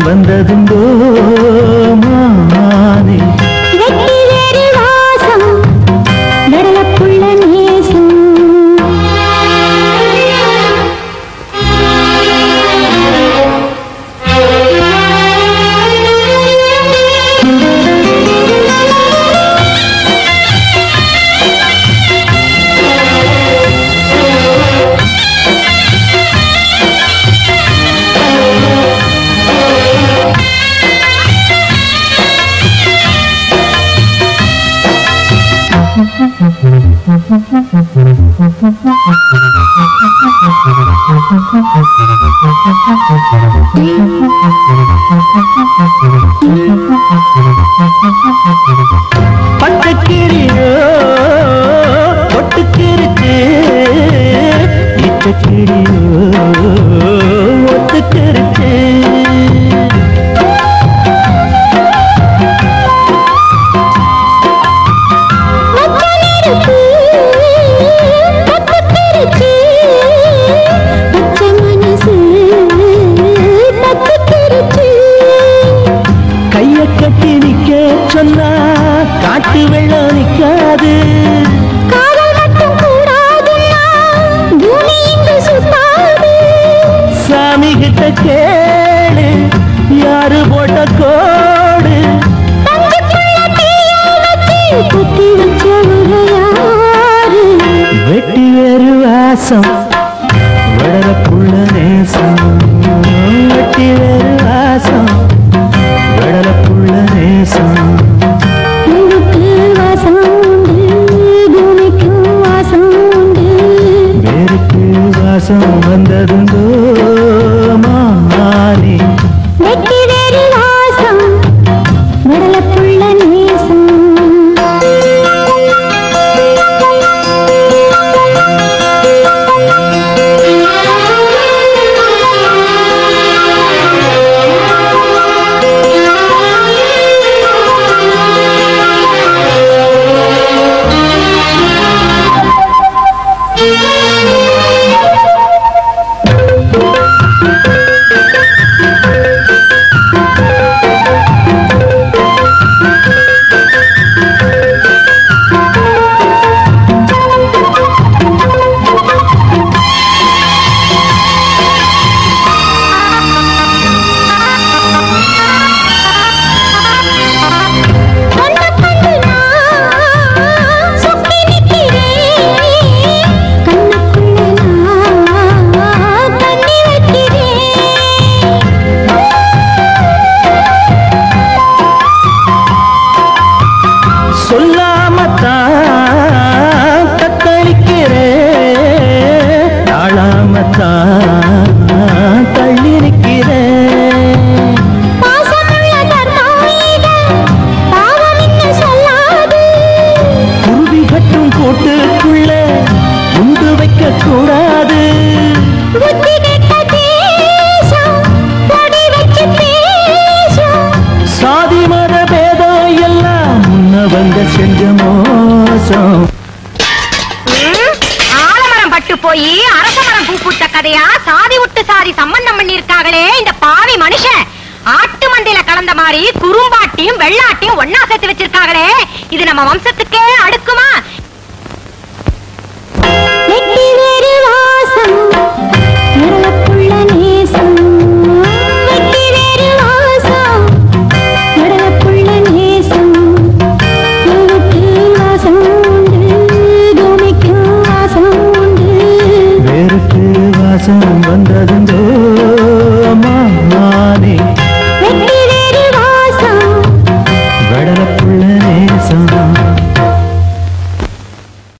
வந்ததுண்டோ மானே வெட்டி வேறு வாசம் நடலப்புள்ள நேசம் பட்டுக்கிளியோ ஒட்டுக்கிருச்சு இட்டக்கிளியோ ஒத்துக்கிருச்சு மச்சனருக்கு பத்துக்கிருச்சு பச்சை மனசு பத்துக்கிருச்சு கைய கட்டி நிக்க சொன்னா காட்டு வெள்ளம் நிக்காது காதல் மட்டும் கூடாதுன்னா பூமி இங்கு சுத்தாது சாமி கிட்ட கேளு யாரு போட்ட கோடு தங்கத்துள்ள தீயை வச்சு குத்தி வச்சவங்க யாரு வெட்டி வேறு வாசம் வடலப்புள்ள நேசம் வெட்டி வேறு வாசம் வடலப்புள்ள நேசம் பூவுக்கு வாசம் உண்டு பூமிக்கும் வாசம் உண்டு வேருக்கு வாசம் வந்ததுண்டோ மானே வெட்டி வேறு வாசம் வடலப்புள்ள நேசம் கண்ண கண்டு நான் சுத்தி நிக்கிறேன் கண்ணுக்குள்ள நான் தண்ணி வைக்கிறேன் சொல்லாமத்தான் தத்தளிக்கிறேன் தாழாமத்தான் தள்ளி நிற்கிறேன் பாசமுள்ள தர்மாயிடம் பாவம் இன்னும் சொல்லாது குருவி கட்டும் கூட்டுக்குள்ள உண்டு வைக்க கூடாது புத்தி கெட்ட தேசம் கொடி வச்சு பேசும் சாதி மத பேதம் எல்லாம் முன்னவங்க செஞ்ச மோசம் ஆலமரம் பட்டு போய் அரச மரம் பூ பூத்த கதையா சாதி விட்டு சாதி சம்பந்தம் பண்ணிருக்காங்களே இந்த பாவி மனுஷன் ஆட்டு மந்தையில கலந்த மாதிரி குறும்பாட்டியும் வெள்ளாட்டியும் ஒன்னா சேர்த்து வச்சிருக்காங்களே இது நம்ம வம்சத்துக்கே அடுக்குமா